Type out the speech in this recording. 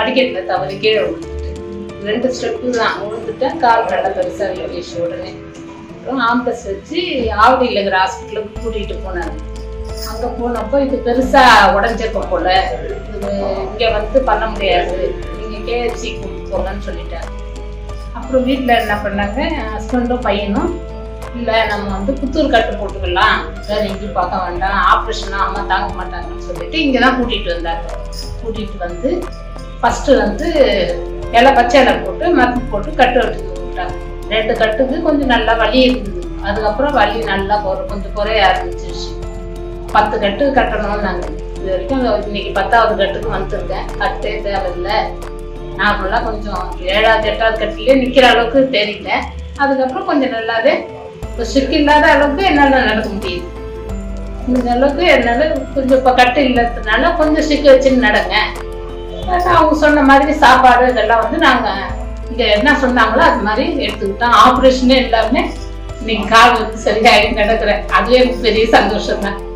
படிக்கட்டில் தவறி கீழே விழுந்துட்டு ரெண்டு ஸ்டெப்பு தான் விழுந்துட்டேன் கால் நல்லா பெருசாக வீசி உடனே அப்புறம் ஆம்பஸ் வச்சு ஆவடியில் இருக்கிற ஹாஸ்பிட்டலுக்கு கூட்டிகிட்டு போனாங்க அங்கே போனப்போ இது பெருசாக உடஞ்சிருக்க போல இது இங்கே வந்து பண்ண முடியாது நீங்கள் கேஎஃப்சி கூப்பிட்டு போங்கன்னு சொல்லிட்டாங்க அப்புறம் வீட்டில் என்ன பண்ணாங்க ஹஸ்பண்டும் பையனும் இல்லை நம்ம வந்து புத்தூர் கட்டு போட்டுக்கலாம் வேறு எங்கேயும் பார்க்க வேண்டாம் ஆப்ரேஷனாக அம்மா தாங்க மாட்டாங்கன்னு சொல்லிட்டு இங்கே தான் கூட்டிகிட்டு வந்தாங்க கூட்டிகிட்டு வந்து ஃபஸ்ட்டு வந்து இலை பச்சை இலை போட்டு மருந்து போட்டு கட்டு எடுத்து விட்டாங்க ரெண்டு கட்டுக்கு கொஞ்சம் நல்லா வலி இருந்தது அதுக்கப்புறம் வலி நல்லா குறை கொஞ்சம் குறைய ஆரம்பிச்சிருச்சு பத்து கட்டு கட்டணும்னு நாங்கள் இது வரைக்கும் இன்னைக்கு பத்தாவது கட்டுக்கு வந்திருக்கேன் கட்டே தேவையில்லை நார்மலாக கொஞ்சம் ஏழாவது எட்டாவது கட்டிலே நிற்கிற அளவுக்கு தெரியல அதுக்கப்புறம் கொஞ்சம் நல்லாவே இப்போ சிக்கு இல்லாத அளவுக்கு என்னால் நடக்க முடியுது இந்த அளவுக்கு என்னால் கொஞ்சம் இப்போ கட்டு இல்லாததுனால கொஞ்சம் சிக்கு வச்சுன்னு நடங்க ஆனா, அவங்க சொன்ன மாதிரி சாப்பாடு இதெல்லாம் வந்து நாங்கள் இங்கே என்ன சொன்னாங்களோ அது மாதிரி எடுத்துக்கிட்டோம் ஆப்ரேஷனே இல்லாமல் இன்னைக்கு கால் வந்து சரியாகி நடக்கிறேன் அதுவே எனக்கு பெரிய சந்தோஷம் தான்